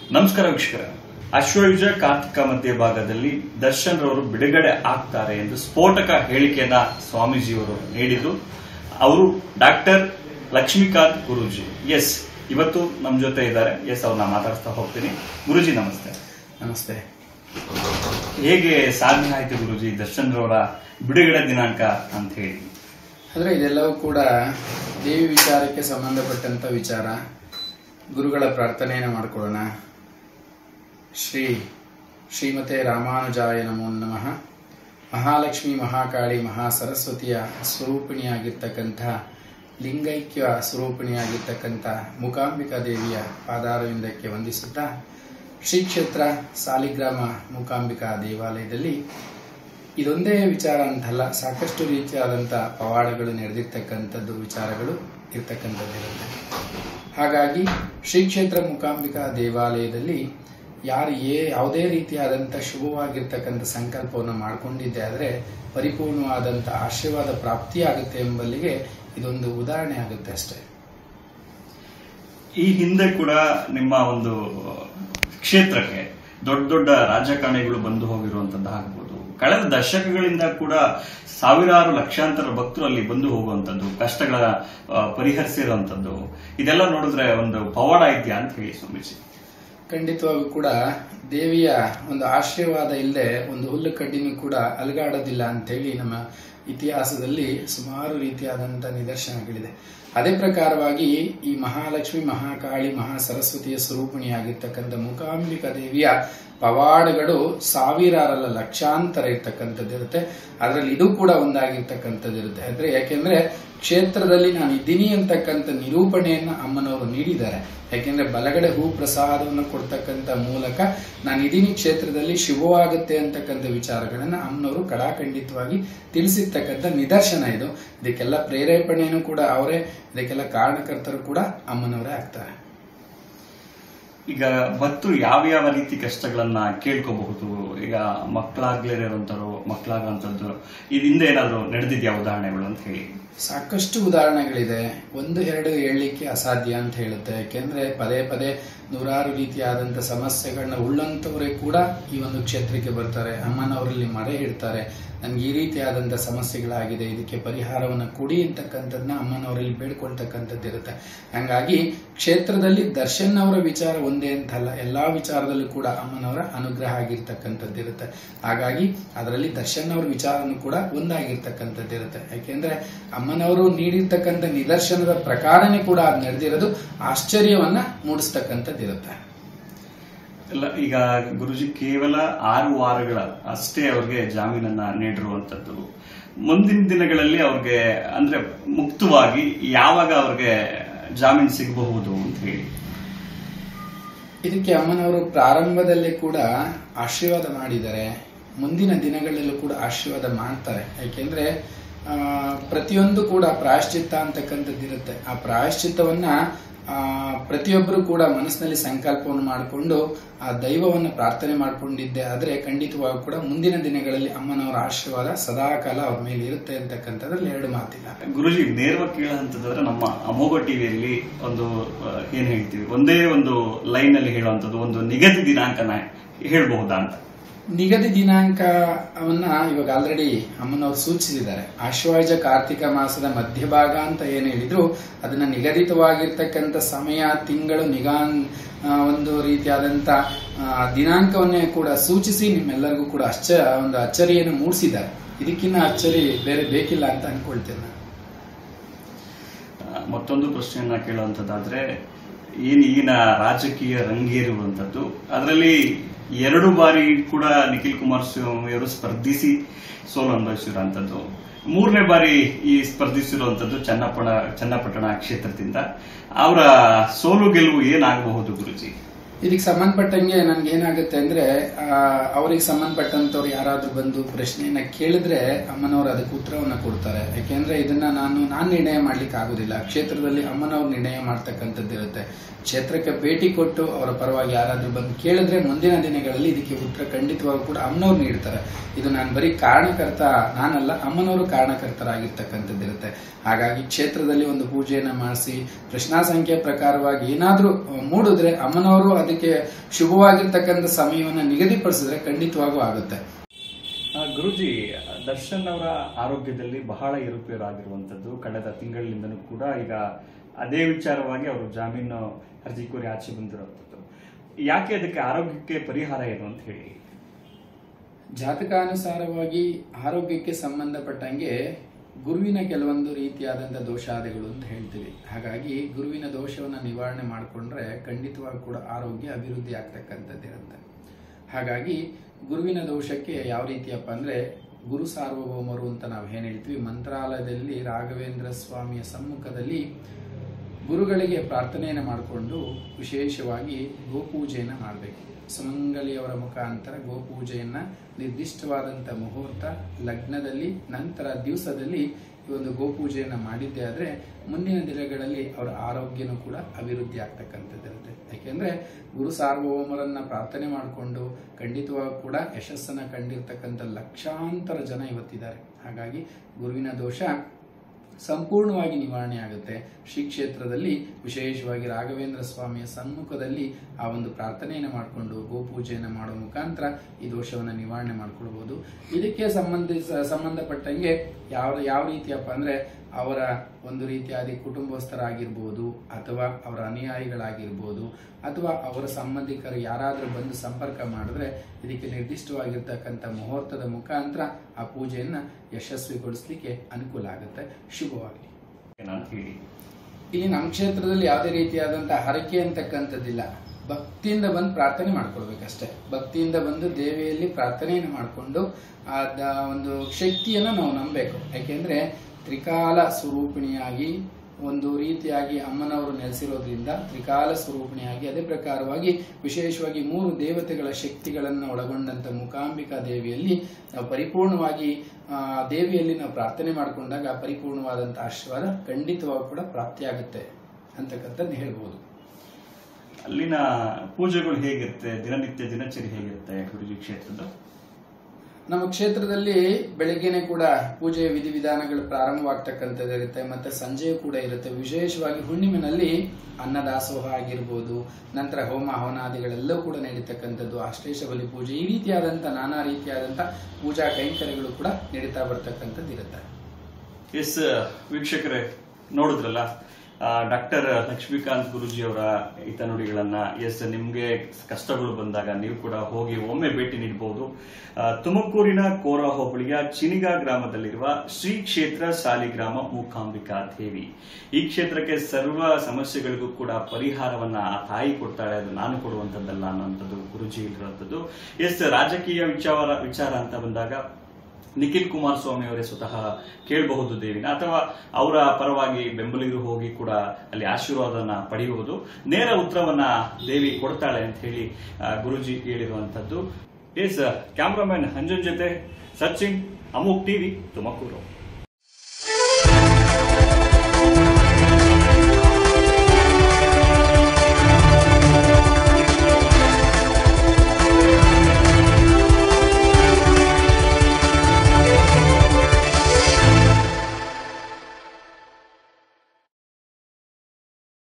ನಮಸ್ಕಾರ ವೀಕ್ಷಕರ ಅಶ್ವಯುಜ ಕಾರ್ತಿಕ ಮಧ್ಯ ಭಾಗದಲ್ಲಿ ದರ್ಶನ್ ರವರು ಬಿಡುಗಡೆ ಆಗ್ತಾರೆ ಎಂದು ಸ್ಫೋಟಕ ಹೇಳಿಕೆಯನ್ನ ಸ್ವಾಮೀಜಿಯವರು ನೀಡಿದ್ರು ಅವರು ಡಾಕ್ಟರ್ ಲಕ್ಷ್ಮೀಕಾಂತ್ ಗುರೂಜಿ ಎಸ್ ಇವತ್ತು ನಮ್ಮ ಜೊತೆ ಇದ್ದಾರೆ ಎಸ್ ಅವ್ರನ್ನ ಮಾತಾಡ್ತಾ ಹೋಗ್ತೀನಿ ಗುರುಜಿ ನಮಸ್ತೆ ನಮಸ್ತೆ ಹೇಗೆ ಸಾಧನೆ ಆಯ್ತು ಗುರುಜಿ ದರ್ಶನ್ ರವರ ಬಿಡುಗಡೆ ದಿನಾಂಕ ಅಂತ ಹೇಳಿ ಅಂದ್ರೆ ಇದೆಲ್ಲವೂ ಕೂಡ ದೇವಿ ವಿಚಾರಕ್ಕೆ ಸಂಬಂಧಪಟ್ಟಂತ ವಿಚಾರ ಗುರುಗಳ ಪ್ರಾರ್ಥನೆಯನ್ನು ಮಾಡಿಕೊಳ್ಳೋಣ ಶ್ರೀ ಶ್ರೀಮತೆ ರಾಮಾನುಜಾಯ ನಮೋ ನಮಃ ಮಹಾಲಕ್ಷ್ಮಿ ಮಹಾಕಾಳಿ ಮಹಾ ಸರಸ್ವತಿಯ ಸ್ವರೂಪಿಣಿಯಾಗಿರ್ತಕ್ಕಂಥ ಲಿಂಗೈಕ್ಯ ಸ್ವರೂಪಿಣಿಯಾಗಿರ್ತಕ್ಕಂಥ ಮೂಕಾಂಬಿಕಾ ದೇವಿಯ ಪಾದಾರವಿಂದಕ್ಕೆ ವಂದಿಸುತ್ತಾ ಶ್ರೀ ಕ್ಷೇತ್ರ ಸಾಲಿಗ್ರಾಮ ಮೂಕಾಂಬಿಕಾ ದೇವಾಲಯದಲ್ಲಿ ಇದೊಂದೇ ವಿಚಾರ ಅಂತಲ್ಲ ಸಾಕಷ್ಟು ರೀತಿಯಾದಂಥ ಪವಾಡಗಳು ನಡೆದಿರ್ತಕ್ಕಂಥದ್ದು ವಿಚಾರಗಳು ಇರ್ತಕ್ಕಂಥದ್ದಿರುತ್ತೆ ಹಾಗಾಗಿ ಶ್ರೀ ಕ್ಷೇತ್ರ ಮೂಕಾಂಬಿಕಾ ದೇವಾಲಯದಲ್ಲಿ ಯಾರು ಏ ಯಾವುದೇ ರೀತಿಯಾದಂಥ ಶುಭವಾಗಿರ್ತಕ್ಕಂಥ ಸಂಕಲ್ಪವನ್ನು ಮಾಡಿಕೊಂಡಿದ್ದೆ ಆದರೆ ಪರಿಪೂರ್ಣವಾದಂಥ ಆಶೀರ್ವಾದ ಪ್ರಾಪ್ತಿಯಾಗುತ್ತೆ ಎಂಬಲ್ಲಿಗೆ ಇದೊಂದು ಉದಾಹರಣೆ ಆಗುತ್ತೆ ಅಷ್ಟೇ ಈ ಹಿಂದೆ ಕೂಡ ನಿಮ್ಮ ಒಂದು ಕ್ಷೇತ್ರಕ್ಕೆ ದೊಡ್ಡ ದೊಡ್ಡ ರಾಜಕಾರಣಿಗಳು ಬಂದು ಹೋಗಿರುವಂತದ್ದು ಆಗ್ಬೋದು ಕಳೆದ ದಶಕಗಳಿಂದ ಕೂಡ ಸಾವಿರಾರು ಲಕ್ಷಾಂತರ ಭಕ್ತರು ಅಲ್ಲಿ ಬಂದು ಹೋಗುವಂತದ್ದು ಕಷ್ಟಗಳ ಆ, ಪರಿಹರಿಸಿರುವಂತದ್ದು ಇದೆಲ್ಲ ನೋಡಿದ್ರೆ ಒಂದು ಪವಾಡ ಇದೆಯಾ ಅಂತ ಹೇಳಿ ಸ್ವಾಮೀಜಿ ಖಂಡಿತವಾಗೂ ಕೂಡ ದೇವಿಯ ಒಂದು ಆಶೀರ್ವಾದ ಇಲ್ಲದೆ ಒಂದು ಹುಲ್ಲು ಕಡ್ಡಿನೂ ಕೂಡ ಅಲುಗಾಡೋದಿಲ್ಲ ಅಂತೇಳಿ ನಮ್ಮ ಇತಿಹಾಸದಲ್ಲಿ ಸುಮಾರು ರೀತಿಯಾದಂಥ ನಿದರ್ಶನಗಳಿದೆ ಅದೇ ಪ್ರಕಾರವಾಗಿ ಈ ಮಹಾಲಕ್ಷ್ಮಿ ಮಹಾಕಾಳಿ ಮಹಾ ಸರಸ್ವತಿಯ ಸ್ವರೂಪಿಣಿಯಾಗಿರ್ತಕ್ಕಂಥ ಮೂಕಾಂಬಿಕಾ ದೇವಿಯ ಪವಾಡಗಳು ಸಾವಿರಾರಲ್ಲ ಲಕ್ಷಾಂತರ ಇರ್ತಕ್ಕಂಥದ್ದಿರುತ್ತೆ ಅದರಲ್ಲಿ ಇದು ಕೂಡ ಒಂದಾಗಿರ್ತಕ್ಕಂಥದ್ದಿರುತ್ತೆ ಅಂದ್ರೆ ಯಾಕೆಂದ್ರೆ ಕ್ಷೇತ್ರದಲ್ಲಿ ನಾನು ಇದ್ದೀನಿ ಅಂತಕ್ಕಂಥ ನಿರೂಪಣೆಯನ್ನ ಅಮ್ಮನವರು ನೀಡಿದ್ದಾರೆ ಯಾಕೆಂದ್ರೆ ಬಲಗಡೆ ಹೂ ಪ್ರಸಾದವನ್ನು ಕೊಡ್ತಕ್ಕಂಥ ಮೂಲಕ ನಾನು ಇದೀನಿ ಕ್ಷೇತ್ರದಲ್ಲಿ ಶುಭವಾಗುತ್ತೆ ಅಂತಕ್ಕಂಥ ವಿಚಾರಗಳನ್ನ ಅಮ್ಮನವರು ಕಡಾಖಂಡಿತವಾಗಿ ತಿಳಿಸಿರ್ತಕ್ಕಂಥ ನಿದರ್ಶನ ಇದು ಇದಕ್ಕೆಲ್ಲ ಪ್ರೇರೇಪಣೆಯನ್ನು ಕೂಡ ಅವರೇ ಇದಕ್ಕೆಲ್ಲ ಕಾರಣಕರ್ತರು ಕೂಡ ಅಮ್ಮನವರೇ ಆಗ್ತಾರೆ ಈಗ ಭಕ್ತರು ಯಾವ ಯಾವ ರೀತಿ ಕಷ್ಟಗಳನ್ನ ಕೇಳ್ಕೋಬಹುದು ಈಗ ಮಕ್ಕಳಾಗ್ಲಿರೋಂಥವ್ರು ಮಕ್ಕಳಾಗುವಂಥದ್ದು ಇದರಿಂದ ಏನಾದ್ರು ನಡೆದಿದ್ಯಾ ಉದಾಹರಣೆಗಳು ಅಂತ ಹೇಳಿ ಸಾಕಷ್ಟು ಉದಾಹರಣೆಗಳಿದೆ ಒಂದು ಎರಡು ಹೇಳಲಿಕ್ಕೆ ಅಸಾಧ್ಯ ಅಂತ ಹೇಳುತ್ತೆ ಯಾಕೆಂದ್ರೆ ಪದೇ ಪದೇ ನೂರಾರು ರೀತಿಯಾದಂಥ ಸಮಸ್ಯೆಗಳನ್ನ ಉಳ್ಳಂತವರೇ ಕೂಡ ಈ ಒಂದು ಕ್ಷೇತ್ರಕ್ಕೆ ಬರ್ತಾರೆ ಅಮ್ಮನವರಲ್ಲಿ ಮರೆ ಇಡ್ತಾರೆ ನನ್ಗೆ ಈ ರೀತಿಯಾದಂಥ ಸಮಸ್ಯೆಗಳಾಗಿದೆ ಇದಕ್ಕೆ ಪರಿಹಾರವನ್ನು ಕೊಡಿ ಅಂತಕ್ಕಂಥದ್ದನ್ನ ಅಮ್ಮನವರಲ್ಲಿ ಬೇಡ್ಕೊಳ್ತಕ್ಕಂಥದ್ದು ಇರುತ್ತೆ ಹಂಗಾಗಿ ಕ್ಷೇತ್ರದಲ್ಲಿ ದರ್ಶನ್ ಅವರ ವಿಚಾರ ಒಂದೇ ಅಂತಲ್ಲ ಎಲ್ಲಾ ವಿಚಾರದಲ್ಲೂ ಕೂಡ ಅಮ್ಮನವರ ಅನುಗ್ರಹ ಆಗಿರ್ತಕ್ಕಂಥದ್ದು ಇರುತ್ತೆ ಹಾಗಾಗಿ ಅದರಲ್ಲಿ ದರ್ಶನ್ ಅವರ ವಿಚಾರನೂ ಕೂಡ ಒಂದಾಗಿರ್ತಕ್ಕಂಥದ್ದು ಇರುತ್ತೆ ಯಾಕೆಂದ್ರೆ ಅಮ್ಮನವರು ನೀಡಿರ್ತಕ್ಕಂಥ ನಿದರ್ಶನದ ಪ್ರಕಾರನೇ ಕೂಡ ಅದು ನಡೆದಿರೋದು ಆಶ್ಚರ್ಯವನ್ನ ಮೂಡಿಸ್ತಕ್ಕಂಥದ್ದು ಇರುತ್ತೆ ಇಲ್ಲ ಈಗ ಗುರುಜಿ ಕೇವಲ ಆರು ವಾರಗಳ ಅಷ್ಟೇ ಅವ್ರಿಗೆ ಜಾಮೀನನ್ನ ನೀಡಿರುವಂತದ್ದು ಮುಂದಿನ ದಿನಗಳಲ್ಲಿ ಅವ್ರಿಗೆ ಅಂದ್ರೆ ಮುಕ್ತವಾಗಿ ಯಾವಾಗ ಅವ್ರಿಗೆ ಜಾಮೀನು ಸಿಗಬಹುದು ಅಂತ ಹೇಳಿ ಇದಕ್ಕೆ ಅಮ್ಮನವರು ಪ್ರಾರಂಭದಲ್ಲೇ ಕೂಡ ಆಶೀರ್ವಾದ ಮಾಡಿದ್ದಾರೆ ಮುಂದಿನ ದಿನಗಳಲ್ಲೂ ಕೂಡ ಆಶೀರ್ವಾದ ಮಾಡ್ತಾರೆ ಯಾಕೆಂದ್ರೆ ಆ, ಪ್ರತಿಯೊಂದು ಕೂಡ ಪ್ರಾಯಶ್ಚಿತ್ತ ಅಂತಕ್ಕಂಥದ್ದು ಇರುತ್ತೆ ಆ ಪ್ರಾಯಶ್ಚಿತ್ತವನ್ನ ಆ, ಪ್ರತಿಯೊಬ್ಬರು ಕೂಡ ಮನಸ್ಸಿನಲ್ಲಿ ಸಂಕಲ್ಪವನ್ನು ಮಾಡಿಕೊಂಡು ಆ ದೈವವನ್ನು ಪ್ರಾರ್ಥನೆ ಮಾಡಿಕೊಂಡಿದ್ದೆ ಆದರೆ ಖಂಡಿತವಾಗೂ ಕೂಡ ಮುಂದಿನ ದಿನಗಳಲ್ಲಿ ಅಮ್ಮನವರ ಆಶೀರ್ವಾದ ಸದಾಕಾಲ ಅವ್ರ ಮೇಲೆ ಇರುತ್ತೆ ಅಂತಕ್ಕಂಥದ್ರಲ್ಲಿ ಎರಡು ಮಾತಿಲ್ಲ ಗುರುಜಿ ನೇರವಾಗಿ ಕೇಳುವಂತಂದ್ರೆ ನಮ್ಮ ಅಮೋಘ ಟಿವಿಯಲ್ಲಿ ಒಂದು ಆ, ಏನ್ ಹೇಳ್ತೀವಿ ಒಂದೇ ಒಂದು ಲೈನ್ ಅಲ್ಲಿ ಹೇಳುವಂತದ್ದು ಒಂದು ನಿಗದಿ ದಿನಾಂಕನ ಹೇಳ್ಬಹುದಾ ಅಂತ ನಿಗದಿ ದಿನಾಂಕವನ್ನ ಇವಾಗ ಆಲ್ರೆಡಿ ಅಮ್ಮನವರು ಸೂಚಿಸಿದ್ದಾರೆ ಆಶ್ವಾಯುಜ ಕಾರ್ತಿಕ ಮಾಸದ ಮಧ್ಯಭಾಗ ಅಂತ ಏನ್ ಹೇಳಿದ್ರು ಅದನ್ನ ನಿಗದಿತವಾಗಿರ್ತಕ್ಕಂಥ ಸಮಯ ತಿಂಗಳು ನಿಗಾನ್ ಆ, ಒಂದು ರೀತಿಯಾದಂತ ಆ, ದಿನಾಂಕವನ್ನೇ ಕೂಡ ಸೂಚಿಸಿ ನಿಮ್ಮೆಲ್ಲರಿಗೂ ಕೂಡ ಅಚ್ಚ ಒಂದು ಅಚ್ಚರಿಯನ್ನು ಮೂಡಿಸಿದ್ದಾರೆ ಇದಕ್ಕಿನ್ನ ಅಚ್ಚರಿ ಬೇರೆ ಬೇಕಿಲ್ಲ ಅಂತ ಅನ್ಕೊಳ್ತೇನೆ ನಾನು. ಆ, ಮತ್ತೊಂದು ಪ್ರಶ್ನೆಯನ್ನ ಕೇಳುವಂತದ್ದಾದ್ರೆ ಏನ್ ಈಗಿನ ರಾಜಕೀಯ ರಂಗೇರುವಂತದ್ದು ಅದರಲ್ಲಿ ಎರಡು ಬಾರಿ ಕೂಡ ನಿಖಿಲ್ ಕುಮಾರಸ್ವಾಮಿ ಅವರು ಸ್ಪರ್ಧಿಸಿ ಸೋಲು ಅನುಭವಿಸಿರುವಂತದ್ದು ಮೂರನೇ ಬಾರಿ ಈ ಸ್ಪರ್ಧಿಸಿರುವಂತದ್ದು ಚನ್ನಪಣ ಚನ್ನಪಟ್ಟಣ ಕ್ಷೇತ್ರದಿಂದ ಅವರ ಸೋಲು ಗೆಲುವು ಏನಾಗಬಹುದು ಗುರುಜಿ ಇದಕ್ಕೆ ಸಂಬಂಧಪಟ್ಟಂಗೆ ನನ್ಗೆ ಏನಾಗುತ್ತೆ ಅಂದ್ರೆ ಆ, ಅವ್ರಿಗೆ ಸಂಬಂಧಪಟ್ಟಂತವ್ರು ಯಾರಾದ್ರೂ ಬಂದು ಪ್ರಶ್ನೆಯನ್ನ ಕೇಳಿದ್ರೆ ಅಮ್ಮನವರು ಅದಕ್ಕೆ ಉತ್ತರವನ್ನ ಕೊಡ್ತಾರೆ ಯಾಕೆಂದ್ರೆ ಇದನ್ನ ನಾನು ನಾನ್ ನಿರ್ಣಯ ಮಾಡ್ಲಿಕ್ಕೆ ಆಗುದಿಲ್ಲ ಕ್ಷೇತ್ರದಲ್ಲಿ ಅಮ್ಮನವ್ರು ನಿರ್ಣಯ ಮಾಡ್ತಕ್ಕಂಥದ್ದು ಇರುತ್ತೆ ಕ್ಷೇತ್ರಕ್ಕೆ ಭೇಟಿ ಕೊಟ್ಟು ಅವರ ಪರವಾಗಿ ಯಾರಾದ್ರೂ ಬಂದು ಕೇಳಿದ್ರೆ ಮುಂದಿನ ದಿನಗಳಲ್ಲಿ ಇದಕ್ಕೆ ಉತ್ತರ ಖಂಡಿತವಾಗೂ ಕೂಡ ಅಮ್ಮನವ್ರು ನೀಡ್ತಾರೆ ಇದು ನಾನು ಬರೀ ಕಾರಣಕರ್ತ ನಾನಲ್ಲ ಅಮ್ಮನವರು ಕಾರಣಕರ್ತರಾಗಿರ್ತಕ್ಕಂಥದ್ದಿರುತ್ತೆ ಹಾಗಾಗಿ ಕ್ಷೇತ್ರದಲ್ಲಿ ಒಂದು ಪೂಜೆಯನ್ನ ಮಾಡಿಸಿ ಪ್ರಶ್ನಾ ಸಂಖ್ಯೆ ಪ್ರಕಾರವಾಗಿ ಏನಾದ್ರೂ ಮೂಡಿದ್ರೆ ಅಮ್ಮನವರು ಅದಕ್ಕೆ ಶುಭವಾಗಿರ್ತಕ್ಕಂಥ ಸಮಯವನ್ನು ನಿಗದಿಪಡಿಸಿದ್ರೆ ಖಂಡಿತವಾಗೂ ಆಗುತ್ತೆ ಆ, ಗುರೂಜಿ ದರ್ಶನ್ ಅವರ ಆರೋಗ್ಯದಲ್ಲಿ ಬಹಳ ಏರುಪೇರಾಗಿರುವಂತದ್ದು ಕಳೆದ ತಿಂಗಳಿನಿಂದನೂ ಕೂಡ ಈಗ ಅದೇ ವಿಚಾರವಾಗಿ ಅವರು ಜಾಮೀನು ಅರ್ಜಿ ಕೋರಿ ಆಚೆ ಬಂದಿರುವಂತದ್ದು ಯಾಕೆ ಅದಕ್ಕೆ ಆರೋಗ್ಯಕ್ಕೆ ಪರಿಹಾರ ಏನು ಅಂತ ಹೇಳಿ ಜಾತಕಾನುಸಾರವಾಗಿ ಆರೋಗ್ಯಕ್ಕೆ ಸಂಬಂಧಪಟ್ಟಂಗೆ ಗುರುವಿನ ಕೆಲವೊಂದು ರೀತಿಯಾದಂಥ ದೋಷಾದಿಗಳು ಅಂತ ಹೇಳ್ತೀವಿ ಹಾಗಾಗಿ ಗುರುವಿನ ದೋಷವನ್ನು ನಿವಾರಣೆ ಮಾಡಿಕೊಂಡ್ರೆ ಖಂಡಿತವಾಗಿ ಕೂಡ ಆರೋಗ್ಯ ಅಭಿವೃದ್ಧಿ ಆಗ್ತಕ್ಕಂಥದ್ದಿರುತ್ತೆ ಹಾಗಾಗಿ ಗುರುವಿನ ದೋಷಕ್ಕೆ ಯಾವ ರೀತಿಯಪ್ಪ ಅಂದರೆ ಗುರು ಸಾರ್ವಭೌಮರು ಅಂತ ನಾವು ಏನು ಹೇಳ್ತೀವಿ ಮಂತ್ರಾಲಯದಲ್ಲಿ ರಾಘವೇಂದ್ರ ಸ್ವಾಮಿಯ ಸಮ್ಮುಖದಲ್ಲಿ ಗುರುಗಳಿಗೆ ಪ್ರಾರ್ಥನೆಯನ್ನು ಮಾಡಿಕೊಂಡು ವಿಶೇಷವಾಗಿ ಗೋಪೂಜೆಯನ್ನು ಮಾಡಬೇಕು ಸುಮಂಗಲಿಯವರ ಮುಖಾಂತರ ಗೋಪೂಜೆಯನ್ನು ನಿರ್ದಿಷ್ಟವಾದಂಥ ಮುಹೂರ್ತ ಲಗ್ನದಲ್ಲಿ ನಂತರ ದಿವಸದಲ್ಲಿ ಈ ಒಂದು ಗೋಪೂಜೆಯನ್ನು ಮಾಡಿದ್ದೇ ಆದರೆ ಮುಂದಿನ ದಿನಗಳಲ್ಲಿ ಅವರ ಆರೋಗ್ಯನೂ ಕೂಡ ಅಭಿವೃದ್ಧಿ ಆಗ್ತಕ್ಕಂಥದ್ದಿರುತ್ತೆ ಯಾಕೆಂದರೆ ಗುರು ಸಾರ್ವಭೌಮರನ್ನ ಪ್ರಾರ್ಥನೆ ಮಾಡಿಕೊಂಡು ಖಂಡಿತವಾಗಿ ಕೂಡ ಯಶಸ್ಸನ್ನು ಕಂಡಿರ್ತಕ್ಕಂಥ ಲಕ್ಷಾಂತರ ಜನ ಇವತ್ತಿದ್ದಾರೆ ಹಾಗಾಗಿ ಗುರುವಿನ ದೋಷ ಸಂಪೂರ್ಣವಾಗಿ ನಿವಾರಣೆ ಆಗುತ್ತೆ ಶ್ರೀ ಕ್ಷೇತ್ರದಲ್ಲಿ ವಿಶೇಷವಾಗಿ ರಾಘವೇಂದ್ರ ಸ್ವಾಮಿಯ ಸಮ್ಮುಖದಲ್ಲಿ ಆ ಒಂದು ಪ್ರಾರ್ಥನೆಯನ್ನು ಮಾಡಿಕೊಂಡು ಗೋಪೂಜೆಯನ್ನು ಮಾಡೋ ಮುಖಾಂತರ ಈ ದೋಷವನ್ನು ನಿವಾರಣೆ ಮಾಡ್ಕೊಳ್ಬಹುದು ಇದಕ್ಕೆ ಸಂಬಂಧಿಸ ಸಂಬಂಧಪಟ್ಟಂಗೆ ಯಾವ ಯಾವ ರೀತಿಯಪ್ಪ ಅಂದ್ರೆ ಅವರ ಒಂದು ರೀತಿಯಾದ ಕುಟುಂಬಸ್ಥರಾಗಿರ್ಬೋದು ಅಥವಾ ಅವರ ಅನುಯಾಯಿಗಳಾಗಿರ್ಬೋದು ಅಥವಾ ಅವರ ಸಂಬಂಧಿಕರು ಯಾರಾದರೂ ಬಂದು ಸಂಪರ್ಕ ಮಾಡಿದ್ರೆ ಇದಕ್ಕೆ ನಿರ್ದಿಷ್ಟವಾಗಿರ್ತಕ್ಕಂಥ ಮುಹೂರ್ತದ ಮುಖಾಂತರ ಆ ಪೂಜೆಯನ್ನ ಯಶಸ್ವಿಗೊಳಿಸ್ಲಿಕ್ಕೆ ಅನುಕೂಲ ಆಗುತ್ತೆ ಶುಭವಾಗಲಿ ಅಂತ ಹೇಳಿ ಇಲ್ಲಿ ನಮ್ಮ ಕ್ಷೇತ್ರದಲ್ಲಿ ಯಾವುದೇ ರೀತಿಯಾದಂತಹ ಹರಕೆ ಅಂತಕ್ಕಂಥದ್ದಿಲ್ಲ ಭಕ್ತಿಯಿಂದ ಬಂದು ಪ್ರಾರ್ಥನೆ ಮಾಡ್ಕೊಳ್ಬೇಕಷ್ಟೇ ಭಕ್ತಿಯಿಂದ ಬಂದು ದೇವಿಯಲ್ಲಿ ಪ್ರಾರ್ಥನೆಯನ್ನು ಮಾಡಿಕೊಂಡು ಆ ದ- ಒಂದು ಶಕ್ತಿಯನ್ನು ನಾವು ನಂಬಬೇಕು ಯಾಕೆಂದ್ರೆ ತ್ರಿಕಾಲ ಸ್ವರೂಪಿಣಿಯಾಗಿ ಒಂದು ರೀತಿಯಾಗಿ ಅಮ್ಮನವರು ನೆಲೆಸಿರೋದ್ರಿಂದ ತ್ರಿಕಾಲ ಸ್ವರೂಪಿಣಿಯಾಗಿ ಅದೇ ಪ್ರಕಾರವಾಗಿ ವಿಶೇಷವಾಗಿ ಮೂರು ದೇವತೆಗಳ ಶಕ್ತಿಗಳನ್ನು ಒಳಗೊಂಡಂತ ಮೂಕಾಂಬಿಕಾ ದೇವಿಯಲ್ಲಿ ನಾವು ಪರಿಪೂರ್ಣವಾಗಿ ಆ ದೇವಿಯಲ್ಲಿ ನಾವು ಪ್ರಾರ್ಥನೆ ಮಾಡಿಕೊಂಡಾಗ ಪರಿಪೂರ್ಣವಾದಂಥ ಆಶೀರ್ವಾದ ಖಂಡಿತವಾಗಿ ಕೂಡ ಪ್ರಾಪ್ತಿಯಾಗುತ್ತೆ ಅಂತಕ್ಕಂಥದ್ದು ಹೇಳ್ಬೋದು ಅಲ್ಲಿನ ಪೂಜೆಗಳು ಹೇಗಿರುತ್ತೆ ದಿನನಿತ್ಯ ದಿನಚರಿ ಹೇಗಿರುತ್ತೆ ಗುರುಜಿ ಕ್ಷೇತ್ರದ ನಮ್ಮ ಕ್ಷೇತ್ರದಲ್ಲಿ ಬೆಳಗ್ಗೆನೆ ಕೂಡ ಪೂಜೆಯ ವಿಧಿವಿಧಾನಗಳು ಪ್ರಾರಂಭವಾಗ್ತಕ್ಕಂಥದ್ದು ಇರುತ್ತೆ ಮತ್ತೆ ಸಂಜೆಯೂ ಕೂಡ ಇರುತ್ತೆ ವಿಶೇಷವಾಗಿ ಹುಣ್ಣಿಮೆನಲ್ಲಿ ಅನ್ನದಾಸೋಹ ಆಗಿರ್ಬೋದು ನಂತರ ಹೋಮ ಹವನಾದಿಗಳೆಲ್ಲವೂ ಕೂಡ ನಡೀತಕ್ಕಂಥದ್ದು ಅಷ್ಟೇಶ ಬಲಿ ಪೂಜೆ ಈ ರೀತಿಯಾದಂಥ ನಾನಾ ರೀತಿಯಾದಂಥ ಪೂಜಾ ಕೈಂಕರ್ಯಗಳು ಕೂಡ ನಡೀತಾ ಬರ್ತಕ್ಕಂಥದ್ದು ಇರುತ್ತೆ ಎಸ್ ವೀಕ್ಷಕರೇ ನೋಡಿದ್ರಲ್ಲ ಡಾಕ್ಟರ್ ಲಕ್ಷ್ಮೀಕಾಂತ್ ಗುರುಜಿ ಅವರ ಹಿತನುಡಿಗಳನ್ನ ಎಸ್ ನಿಮ್ಗೆ ಕಷ್ಟಗಳು ಬಂದಾಗ ನೀವು ಕೂಡ ಹೋಗಿ ಒಮ್ಮೆ ಭೇಟಿ ನೀಡಬಹುದು ಆ, ತುಮಕೂರಿನ ಕೋರ ಹೋಬಳಿಯ ಚಿನಿಗ ಗ್ರಾಮದಲ್ಲಿರುವ ಶ್ರೀ ಕ್ಷೇತ್ರ ಸಾಲಿಗ್ರಾಮ ಮೂಕಾಂಬಿಕಾ ದೇವಿ ಈ ಕ್ಷೇತ್ರಕ್ಕೆ ಸರ್ವ ಸಮಸ್ಯೆಗಳಿಗೂ ಕೂಡ ಪರಿಹಾರವನ್ನ ಆ ತಾಯಿ ಕೊಡ್ತಾಳೆ ಅದು ನಾನು ಕೊಡುವಂತದ್ದಲ್ಲ ಅನ್ನೋಂಥದ್ದು ಗುರುಜಿ ಹೇಳಿರುವಂಥದ್ದು ಎಸ್ ರಾಜಕೀಯ ವಿಚಾರ ವಿಚಾರ ಅಂತ ಬಂದಾಗ ನಿಖಿಲ್ ಕುಮಾರಸ್ವಾಮಿ ಅವರೇ ಸ್ವತಃ ಕೇಳಬಹುದು ದೇವಿನ ಅಥವಾ ಅವರ ಪರವಾಗಿ ಬೆಂಬಲಿಗರು ಹೋಗಿ ಕೂಡ ಅಲ್ಲಿ ಆಶೀರ್ವಾದನ ಪಡೆಯುವುದು ನೇರ ಉತ್ತರವನ್ನ ದೇವಿ ಕೊಡ್ತಾಳೆ ಅಂತ ಹೇಳಿ ಆ, ಗುರುಜಿ ಹೇಳಿರುವಂತದ್ದು ಎಸ್ ಕ್ಯಾಮ್ರಾಮನ್ ಅಂಜನ್ ಜೊತೆ ಸಚಿನ್ ಅಮುಕ್ ಟಿವಿ ತುಮಕೂರು